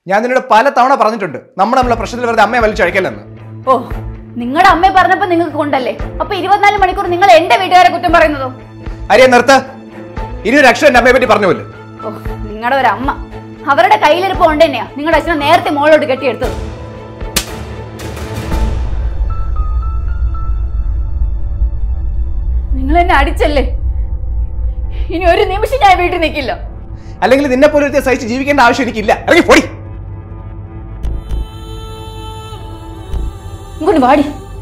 ഞാൻ നിന്നോട് പല തവണ പറഞ്ഞിട്ടുണ്ട് നമ്മൾ നമ്മളെ പ്രശ്നത്തിൽ വെറുതെ അമ്മയെ വലിച്ചഴിക്കല്ലെന്ന് ഓ നിങ്ങളുടെ അമ്മയെ പറഞ്ഞപ്പോ നിങ്ങൾക്ക് കൊണ്ടല്ലേ അപ്പൊ ഇരുപത്തിനാല് മണിക്കൂർ നിങ്ങൾ എന്റെ വീട്ടുകാരെ കുറ്റം പറയുന്നതോ അരിയെ നിർത്ത ഇനി ഒരു അക്ഷരം എന്റെ അമ്മയെ പറ്റി പറഞ്ഞു പോലെ ഓ നിങ്ങളുടെ ഒരു അമ്മ അവരുടെ കയ്യിലിരിപ്പ് കൊണ്ട് തന്നെയാ നിങ്ങളുടെ അച്ഛനെ നേരത്തെ മോളോട്ട് കെട്ടിയെടുത്തത് നിങ്ങൾ എന്നെ അടിച്ചല്ലേ ഇനി ഒരു നിമിഷം ഞാൻ വീട്ടിൽ നിൽക്കില്ല അല്ലെങ്കിൽ നിന്നെ പോലെ ഒരുത്തിയെ സഹിച്ച് ജീവിക്കേണ്ട ആവശ്യം എനിക്കില്ല ഇറങ്ങി പൊടി ഇങ്ങോട്ട് വാടി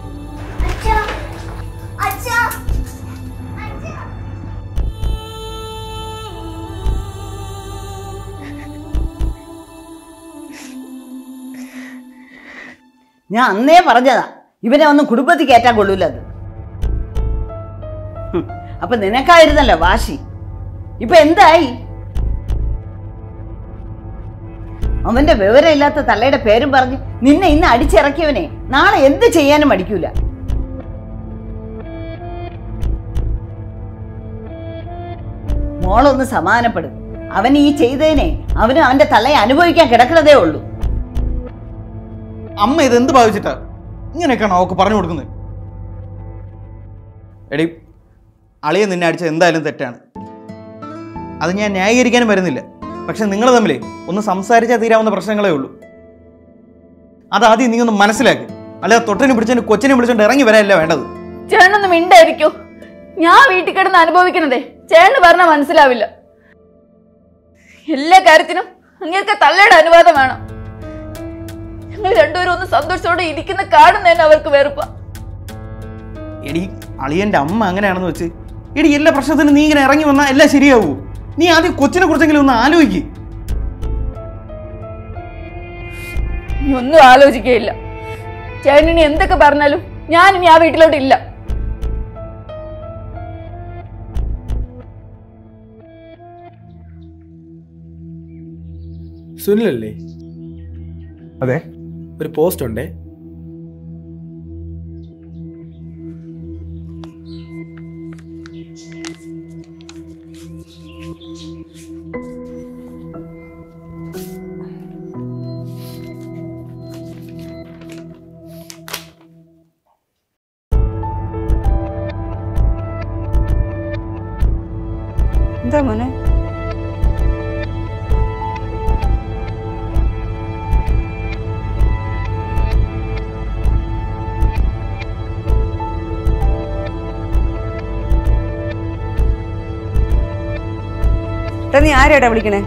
ഞാൻ അന്നേ പറഞ്ഞതാ ഇവനെ ഒന്നും കുടുംബത്തിൽ കയറ്റാൻ കൊള്ളൂലത് ഹും, അപ്പൊ നിനക്കായിരുന്നല്ലോ വാശി ഇപ്പൊ എന്തായി അവന്റെ വിവരമില്ലാത്ത തള്ളയുടെ പേരും പറഞ്ഞ് നിന്നെ ഇന്ന് അടിച്ചിറക്കിയവനെ നാളെ എന്ത് ചെയ്യാനും മടിക്കൂല മോളൊന്ന് സമാധാനപ്പെടും അവൻ ഈ ചെയ്തതിനെ അവന് അവന്റെ തള്ളയെ അനുഭവിക്കാൻ കിടക്കുന്നതേ ഉള്ളൂ അമ്മ ഇത് എന്ത് ഭാവിച്ചിട്ടാ ഇങ്ങനെയൊക്കെയാണോ അവൾക്ക് പറഞ്ഞു കൊടുക്കുന്നത് എടി അളിയെ നിന്നെ അടിച്ചത് എന്തായാലും തെറ്റാണ് അത് ഞാൻ ന്യായീകരിക്കാനും വരുന്നില്ല പക്ഷെ നിങ്ങൾ തമ്മിലേ ഒന്ന് സംസാരിച്ചാൽ തീരാവുന്ന പ്രശ്നങ്ങളേ ഉള്ളൂ അതാദ്യം നീ ഒന്ന് മനസ്സിലാക്കി അല്ലാതെ തൊട്ടനെ പിടിച്ചതിന് കൊച്ചിനെ വിളിച്ചോണ്ട് ഇറങ്ങി വരാനല്ല വേണ്ടത് ചേട്ടനൊന്നും മിണ്ടായിരിക്കോ ഞാൻ വീട്ടിൽ കിടന്ന് അനുഭവിക്കുന്നതേ ചേട്ടന് പറഞ്ഞാൽ മനസ്സിലാവില്ല എല്ലാ കാര്യത്തിനും അങ്ങേർക്ക് തള്ളയുടെ അനുവാദം വേണം ഞങ്ങൾ രണ്ടുപേരും ഒന്ന് സന്തോഷത്തോടെ ഇരിക്കുന്ന കാണുന്ന തന്നെ അവർക്ക് വെറുപ്പ എടി അളിയന്റെ അമ്മ അങ്ങനെയാണെന്ന് വെച്ച് എടി എല്ലാ പ്രശ്നത്തിനും നീ ഇങ്ങനെ ഇറങ്ങി വന്നാൽ എല്ലാം ശരിയാവൂ നീ ആദ്യം കൊച്ചിനെ കുറിച്ചെങ്കിലും ഒന്ന് ആലോചിക്ക് ഇനി ഒന്നും ആലോചിക്കുകയില്ല ചേട്ടൻ ഇനി എന്തൊക്കെ പറഞ്ഞാലും ഞാൻ ഇനി ആ വീട്ടിലോട്ട് ഇല്ല സുനിലല്ലേ അതെ ഒരു പോസ്റ്റ് ഉണ്ടേ എന്താ മോനെ എടാ, നീ ആരെടാ വിളിക്കണേ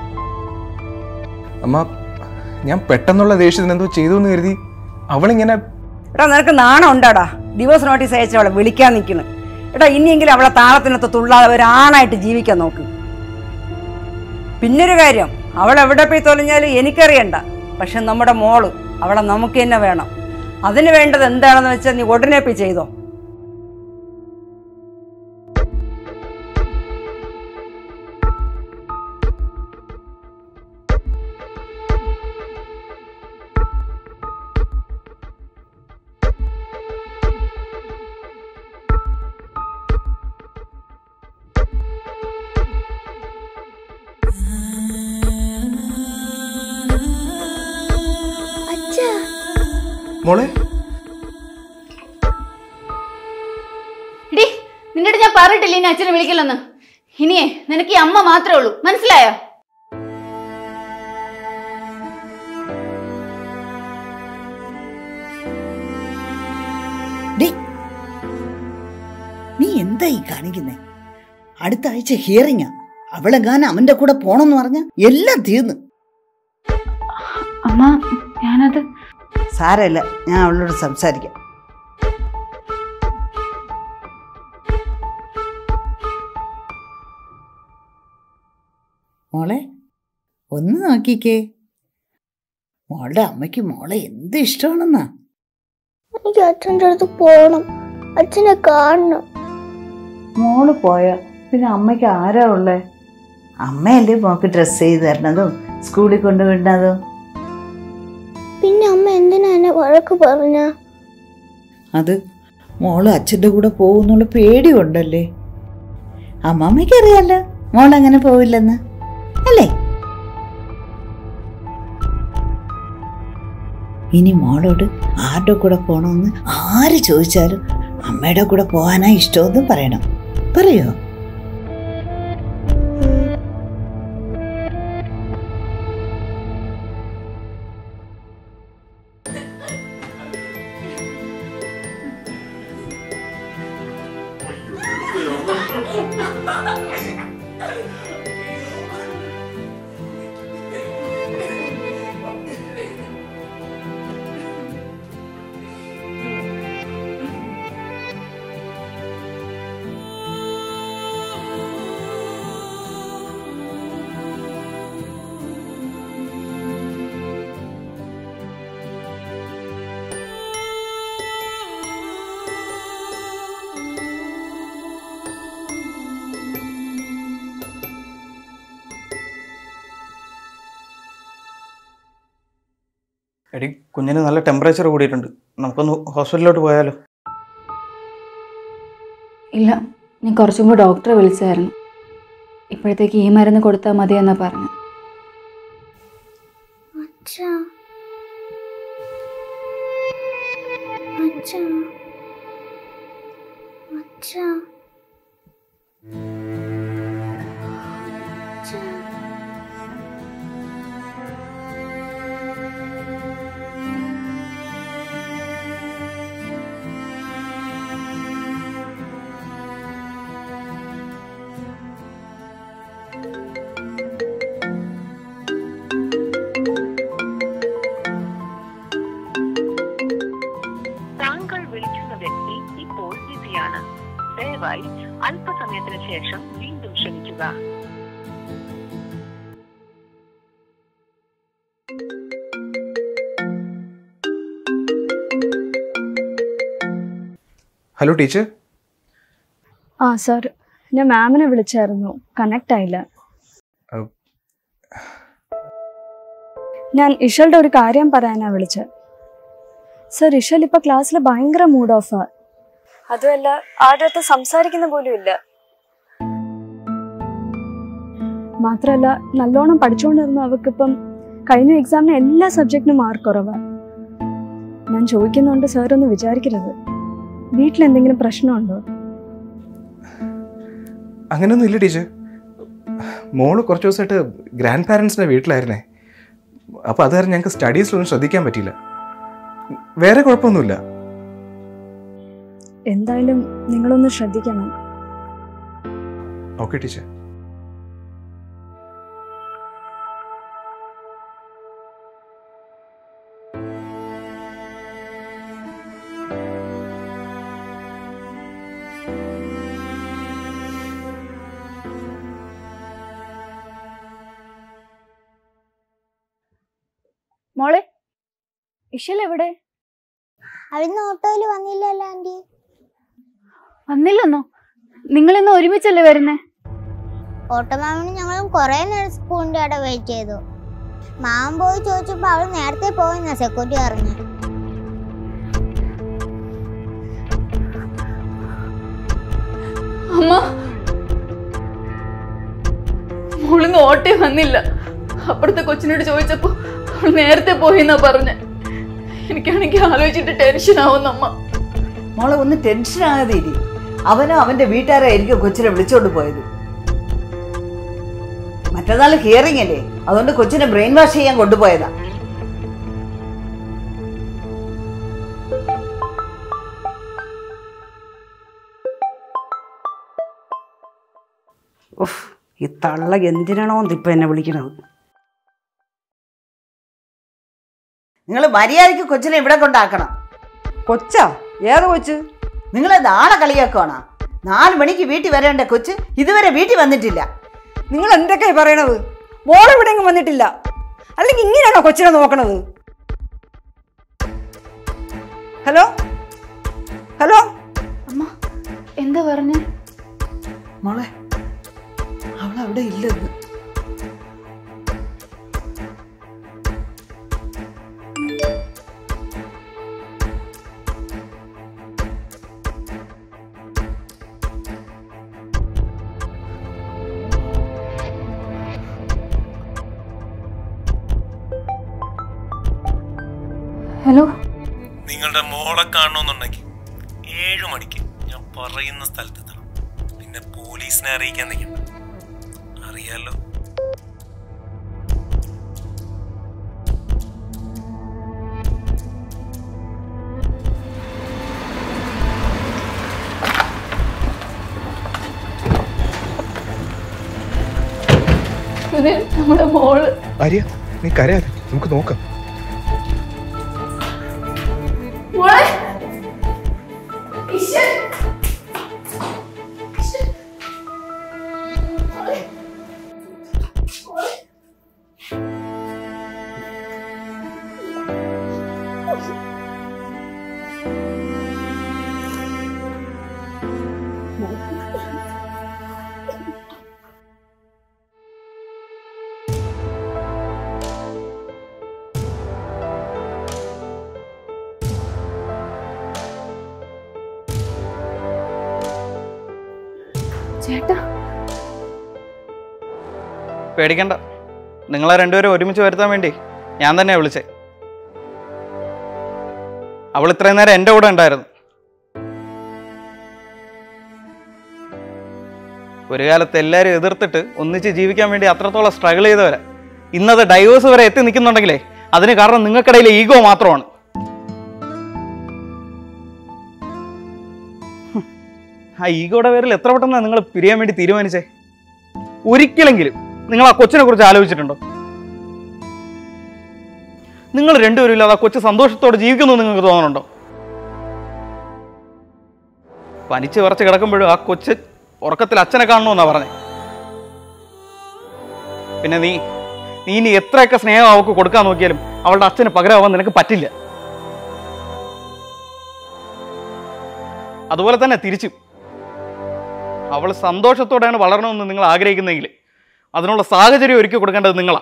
അമ്മ ഞാൻ പെട്ടെന്നുള്ള ദേഷ്യത്തിന് എന്തോ ചെയ്തു എന്ന് കരുതി അവളിങ്ങനെ എടാ നിനക്ക് നാണം ഉണ്ടാടാ ഡിവോഴ്സ് നോട്ടീസ് അയച്ച് അവളെ വിളിക്കാൻ നിൽക്കുന്നു എടാ ഇനിയെങ്കിലും അവളെ താളത്തിനൊത്ത് തുള്ളാതെ ഒരാണായിട്ട് ജീവിക്കാൻ നോക്ക് പിന്നൊരു കാര്യം അവൾ എവിടെ പോയി തൊലഞ്ഞാലും എനിക്കറിയണ്ട പക്ഷെ നമ്മുടെ മോള് അവളെ നമുക്ക് തന്നെ വേണം അതിന് വേണ്ടത് എന്താണെന്ന് വെച്ചാൽ നീ ഉടനെ പോയി ചെയ്തോ മോളെ ഇടി നിന്റെ അടുത്ത് ഞാൻ പറഞ്ഞിട്ടില്ല ഇനി അച്ഛനെ വിളിക്കില്ലെന്ന് ഇനിയേ നിനക്ക് ഈ അമ്മ മാത്രമേ ഉള്ളൂ മനസ്സിലായോ ഡേ നീ എന്തായി കാണിക്കുന്നേ അടുത്ത ആഴ്ച ഹിയറിങ്ങാ അവളെങ്ങാനും അവന്റെ കൂടെ പോണെന്ന് പറഞ്ഞ എല്ലാം തീർന്നു അമ്മ ഞാനത് സാരമില്ല ഞാൻ അവളോട് സംസാരിക്കാം മോളെ ഒന്ന് നോക്കിക്കേ മോളുടെ അമ്മയ്ക്ക് മോളെ എന്ത് ഇഷ്ടമാണെന്നാ എനിക്ക് അച്ഛൻ്റെ അടുത്ത് പോകണം അച്ഛനെ കാണണം മോള് പോയ പിന്നെ അമ്മയ്ക്ക് ആരാ ഉള്ളേ അമ്മയല്ലേ മോക്ക് ഡ്രസ്സ് ചെയ്ത് തരണതും സ്കൂളിൽ കൊണ്ടുവിടുന്നതും പിന്നെ അമ്മ എന്തിനാ എന്നെ വഴക്ക് പറഞ്ഞ അത് മോള് അച്ഛൻ്റെ കൂടെ പോകുന്നുള്ള പേടി കൊണ്ടല്ലേ അമ്മമ്മയ്ക്ക് അറിയാലോ മോൾ അങ്ങനെ പോവില്ലെന്ന് അല്ലേ ഇനി മോളോട് ആരുടെ കൂടെ പോകണമെന്ന് ആര് ചോദിച്ചാലും അമ്മയുടെ കൂടെ പോകാനാ ഇഷ്ടമെന്ന് പറയണം പറയോ എടി കുഞ്ഞിന് നല്ല ടെമ്പറേച്ചർ കൂടിയിട്ടുണ്ട് നമുക്കൊന്ന് ഹോസ്പിറ്റലിലോട്ട് പോയാലോ ഇല്ല ഞാൻ കുറച്ചും മുമ്പ് ഡോക്ടറെ വിളിച്ചായിരുന്നു ഇപ്പോഴത്തേക്ക് ഈ മരുന്ന് കൊടുത്താൽ മതി എന്നാ പറഞ്ഞു അച്ഛാ അച്ഛാ അച്ഛാ അച്ഛാ താങ്കൾ വിളിക്കുന്ന വ്യക്തി ഇപ്പോൾ ബിസിയാണ് ദയവായി അല്പസമയത്തിന് ശേഷം വീണ്ടും ശ്രമിക്കുക ഹലോ ടീച്ചർ ആ സാർ ഞാൻ മാമിനെ വിളിച്ചായിരുന്നു കണക്ട് ആയില്ല അഹ്. ഞാൻ ഇഷളുടെ ഒരു കാര്യം പറയാനാ വിളിച്ചത് സർ ഇഷൽ ഇപ്പൊ ക്ലാസ്സിൽ ഭയങ്കര മൂഡ് ഓഫാ അതുമല്ല ആരുടെ അടുത്ത് സംസാരിക്കുന്ന പോലും ഇല്ല മാത്രമല്ല നല്ലോണം പഠിച്ചുകൊണ്ടിരുന്ന അവൾക്കിപ്പം കഴിഞ്ഞ എക്സാമിന് എല്ലാ സബ്ജക്റ്റിനും മാർക്ക് കുറവാ ഞാൻ ചോദിക്കുന്നുണ്ട് സാർ ഒന്ന് വിചാരിക്കരുത് വീട്ടിൽ എന്തെങ്കിലും പ്രശ്നമുണ്ടോ അങ്ങനെയൊന്നും ഇല്ല ടീച്ചർ മോള് കുറച്ച് ദിവസമായിട്ട് ഗ്രാൻഡ് പാരൻസിൻ്റെ വീട്ടിലായിരുന്നേ അപ്പോൾ അത് കാരണം ഞങ്ങൾക്ക് സ്റ്റഡീസിലൊന്നും ശ്രദ്ധിക്കാൻ പറ്റിയില്ല വേറെ കുഴപ്പമൊന്നുമില്ല എന്തായാലും നിങ്ങളൊന്ന് ശ്രദ്ധിക്കണം ഓക്കെ ടീച്ചർ മോളെ ഇഷൽ എവിടെ അവിടുന്ന് ഓട്ടോയിൽ വന്നില്ലല്ലോ ആന്റി വന്നില്ലെന്നോ നിങ്ങളിന്ന് ഒരുമിച്ചല്ലേ വരുന്നേ ഓട്ടോ മാമിന് ഞങ്ങളും കുറെ നേരം സ്കൂളിന്റെ അവിടെ വെയിറ്റ് ചെയ്തു മാമൻ പോയി ചോദിച്ചപ്പോ അവൾ നേരത്തെ പോയെന്നാ സെക്യൂരിറ്റി പറഞ്ഞു അമ്മ മോളിന്ന് ഓട്ടേ വന്നില്ല അപ്പുറത്തെ കൊച്ചിനോട് ചോദിച്ചപ്പോ അവൾ നേരത്തെ പോയെന്നാ പറഞ്ഞെ എനിക്കാണെങ്കിൽ ആലോചിച്ചിട്ട് ടെൻഷൻ ആവുന്ന അമ്മ മോളെ ഒന്ന് ടെൻഷൻ ആകാതെ ഇരി അവനോ അവന്റെ വീട്ടുകാരായിരിക്കും കൊച്ചിനെ വിളിച്ചോണ്ട് പോയത് മറ്റന്നാൾ ഹിയറിംഗ് അല്ലേ അതുകൊണ്ട് കൊച്ചിനെ ബ്രെയിൻ വാഷ് ചെയ്യാൻ കൊണ്ടുപോയതാ ഉഫ് ഈ തള്ള എന്തിനാണോ ഇപ്പം എന്നെ വിളിക്കണത് നിങ്ങൾ മര്യാദയ്ക്ക് കൊച്ചിനെ ഇവിടെ കൊണ്ടാക്കണം കൊച്ചാ ഏത് കൊച്ച് നിങ്ങൾ നാളെ കളിയാക്കുവാണോ നാല് മണിക്ക് വീട്ടിൽ വരേണ്ട കൊച്ച് ഇതുവരെ വീട്ടിൽ വന്നിട്ടില്ല നിങ്ങൾ എന്തൊക്കെയാ പറയണത് മോളെ ഇവിടെ എങ്ങും വന്നിട്ടില്ല അല്ലെങ്കിൽ ഇങ്ങനെയാണോ കൊച്ചിനെ നോക്കണത് ഹലോ ഹലോ അമ്മ എന്താ പറഞ്ഞേ മോളെ അവൾ അവിടെ ഇല്ലെന്ന് ഹലോ നിങ്ങളുടെ മോളെ കാണണമെന്നുണ്ടെങ്കിൽ ഏഴു മണിക്ക് ഞാൻ പറയുന്ന സ്ഥലത്തെത്തണം പിന്നെ പോലീസിനെ അറിയിക്കാൻ നിൽക്കണ്ട അറിയാലോ ഇത് നമ്മുടെ മോള് ആര്യ നീ കരയാതെ നമുക്ക് നോക്കാം മോളെ ഈശ്വര ചേട്ടാ പേടിക്കണ്ട നിങ്ങളെ രണ്ടുപേരും ഒരുമിച്ച് വരുത്താൻ വേണ്ടി ഞാൻ തന്നെ വിളിച്ചേ അവൾ ഇത്രയും നേരം എൻ്റെ കൂടെ ഉണ്ടായിരുന്നു ഒരു കാലത്ത് എല്ലാവരും എതിർത്തിട്ട് ഒന്നിച്ച് ജീവിക്കാൻ വേണ്ടി അത്രത്തോളം സ്ട്രഗിൾ ചെയ്തവരാ ഇന്നത് ഡൈവേഴ്സ് വരെ എത്തി നിൽക്കുന്നുണ്ടെങ്കിലേ അതിന് കാരണം നിങ്ങൾക്കിടയിലെ ഈഗോ മാത്രമാണ് ഹും. ആ ഈഗോയുടെ പേരിൽ എത്ര പെട്ടെന്നാണ് നിങ്ങൾ പിരിയാൻ വേണ്ടി തീരുമാനിച്ചേ ഒരിക്കലെങ്കിലും നിങ്ങൾ ആ കൊച്ചിനെ കുറിച്ച് ആലോചിച്ചിട്ടുണ്ടോ നിങ്ങൾ രണ്ടുപേരും ഇല്ലാതെ ആ കൊച്ചു സന്തോഷത്തോടെ ജീവിക്കുന്നു എന്ന് നിങ്ങൾക്ക് തോന്നുന്നുണ്ടോ പനിച്ച് വിറച്ച് കിടക്കുമ്പോഴും ആ കൊച്ച് ഉറക്കത്തിൽ അച്ഛനെ കാണണമെന്നാ പറഞ്ഞേ പിന്നെ നീ നീ ഇനി എത്രയൊക്കെ സ്നേഹം അവൾക്ക് കൊടുക്കാൻ നോക്കിയാലും അവളുടെ അച്ഛന് പകരമാവാൻ നിനക്ക് പറ്റില്ല അതുപോലെ തന്നെ തിരിച്ചും അവൾ സന്തോഷത്തോടെയാണ് വളരണമെന്ന് നിങ്ങൾ ആഗ്രഹിക്കുന്നെങ്കിൽ അതിനുള്ള സാഹചര്യം ഒരുക്കി കൊടുക്കേണ്ടത് നിങ്ങളാ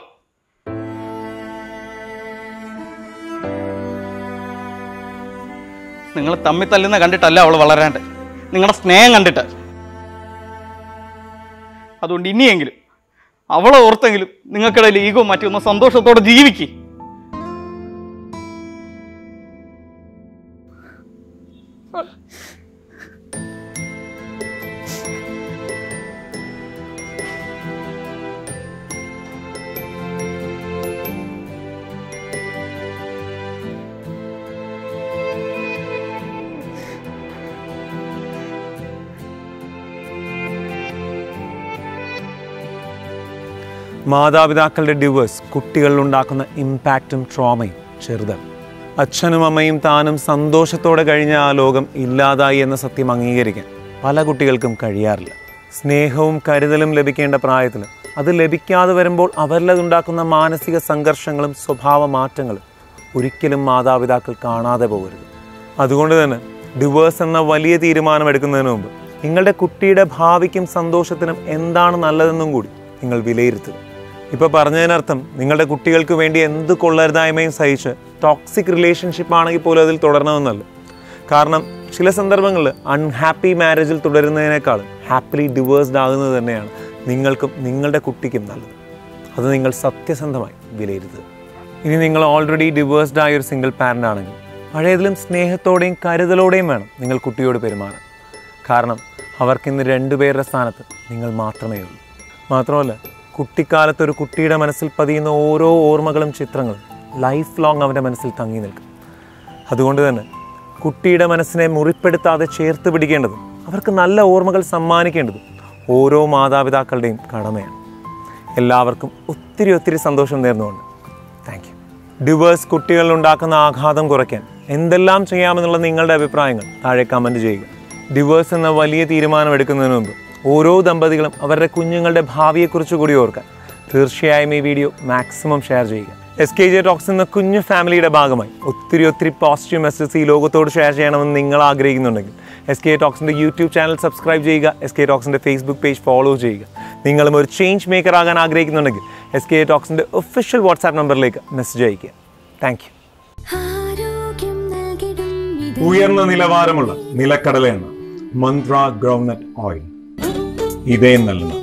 നിങ്ങൾ തമ്മിൽ തല്ലുന്ന കണ്ടിട്ടല്ല അവൾ വളരാണ്ട് നിങ്ങളുടെ സ്നേഹം കണ്ടിട്ട് അതുകൊണ്ട് ഇനിയെങ്കിലും അവളെ ഓർത്തെങ്കിലും നിങ്ങൾക്കിടയിൽ ഈഗോ മാറ്റി ഒന്ന് സന്തോഷത്തോടെ ജീവിക്ക് മാതാപിതാക്കളുടെ ഡിവേഴ്സ് കുട്ടികളിൽ ഉണ്ടാക്കുന്ന ഇമ്പാക്റ്റും ട്രോമയും ചെറുതാണ് അച്ഛനും അമ്മയും താനും സന്തോഷത്തോടെ കഴിഞ്ഞ ആ ലോകം ഇല്ലാതായി എന്ന സത്യം അംഗീകരിക്കാൻ പല കുട്ടികൾക്കും കഴിയാറില്ല സ്നേഹവും കരുതലും ലഭിക്കേണ്ട പ്രായത്തിൽ അത് ലഭിക്കാതെ വരുമ്പോൾ അവരിലതുണ്ടാക്കുന്ന മാനസിക സംഘർഷങ്ങളും സ്വഭാവ മാറ്റങ്ങളും ഒരിക്കലും മാതാപിതാക്കൾ കാണാതെ പോകരുത് അതുകൊണ്ട് തന്നെ ഡിവേഴ്സ് എന്ന വലിയ തീരുമാനം എടുക്കുന്നതിന് മുമ്പ് നിങ്ങളുടെ കുട്ടിയുടെ ഭാവിക്കും സന്തോഷത്തിനും എന്താണ് നല്ലതെന്നും കൂടി നിങ്ങൾ വിലയിരുത്തുക ഇപ്പോൾ പറഞ്ഞതിനർത്ഥം നിങ്ങളുടെ കുട്ടികൾക്ക് വേണ്ടി എന്ത് കൊള്ളരുതായ്മയും സഹിച്ച് ടോക്സിക് റിലേഷൻഷിപ്പ് ആണെങ്കിൽ പോലും അതിൽ തുടരണമെന്നല്ല കാരണം ചില സന്ദർഭങ്ങളിൽ അൺഹാപ്പി മാരേജിൽ തുടരുന്നതിനേക്കാളും ഹാപ്പിലി ഡിവേഴ്സ്ഡ് ആകുന്നത് തന്നെയാണ് നിങ്ങൾക്കും നിങ്ങളുടെ കുട്ടിക്കും നല്ലത് അത് നിങ്ങൾ സത്യസന്ധമായി വിലയിരുത്തുക ഇനി നിങ്ങൾ ഓൾറെഡി ഡിവേഴ്സ്ഡ് ആയ ഒരു സിംഗിൾ പാരൻ്റ് ആണെങ്കിൽ പഴയതിലും സ്നേഹത്തോടെയും കരുതലോടെയും വേണം നിങ്ങൾ കുട്ടിയോട് പെരുമാറാൻ കാരണം അവർക്കിന്ന് രണ്ടുപേരുടെ സ്ഥാനത്ത് നിങ്ങൾ മാത്രമേ ഉള്ളൂ മാത്രമല്ല കുട്ടിക്കാലത്ത് ഒരു കുട്ടിയുടെ മനസ്സിൽ പതിയുന്ന ഓരോ ഓർമ്മകളും ചിത്രങ്ങളും ലൈഫ് ലോങ് അവൻ്റെ മനസ്സിൽ തങ്ങി നിൽക്കും അതുകൊണ്ട് തന്നെ കുട്ടിയുടെ മനസ്സിനെ മുറിപ്പെടുത്താതെ ചേർത്ത് പിടിക്കേണ്ടതും അവർക്ക് നല്ല ഓർമ്മകൾ സമ്മാനിക്കേണ്ടതും ഓരോ മാതാപിതാക്കളുടെയും കടമയാണ് എല്ലാവർക്കും ഒത്തിരി ഒത്തിരി സന്തോഷം നേർന്നുകൊണ്ട് താങ്ക് യു ഡിവേഴ്സ് കുട്ടികളിൽ ഉണ്ടാക്കുന്ന ആഘാതം കുറയ്ക്കാൻ എന്തെല്ലാം ചെയ്യാമെന്നുള്ള നിങ്ങളുടെ അഭിപ്രായങ്ങൾ താഴെ കമൻറ്റ് ചെയ്യുക ഡിവേഴ്സ് എന്ന വലിയ തീരുമാനം എടുക്കുന്നതിന് മുമ്പ് ഓരോ ദമ്പതികളും അവരുടെ കുഞ്ഞുങ്ങളുടെ ഭാവിയെക്കുറിച്ച് കൂടി ഓർക്കാൻ തീർച്ചയായും ഈ വീഡിയോ മാക്സിമം ഷെയർ ചെയ്യുക എസ് കെ ജെ ടോക്സ് എന്ന കുഞ്ഞു ഫാമിലിയുടെ ഭാഗമായി ഒത്തിരി ഒത്തിരി പോസിറ്റീവ് മെസ്സേജ് ഈ ലോകത്തോട് ഷെയർ ചെയ്യണമെന്ന് നിങ്ങൾ ആഗ്രഹിക്കുന്നുണ്ടെങ്കിൽ എസ് കെ ടോക്സിൻ്റെ യൂട്യൂബ് ചാനൽ സബ്സ്ക്രൈബ് ചെയ്യുക എസ് കെ ടോക്സിൻ്റെ ഫേസ്ബുക്ക് പേജ് ഫോളോ ചെയ്യുക നിങ്ങളും ഒരു ചേഞ്ച് മേക്കർ ആകാൻ ആഗ്രഹിക്കുന്നുണ്ടെങ്കിൽ എസ് കെ ടോക്സിൻ്റെ ഒഫീഷ്യൽ വാട്സാപ്പ് നമ്പറിലേക്ക് മെസ്സേജ് അയയ്ക്കുക താങ്ക് യു ഉയർന്ന നിലവാരമുള്ള നിലക്കടല എണ്ണ മന്ത്ര ഗ്രൗണ്ട്നട്ട് ഓയിൽ ഇതേ നൽകുന്നു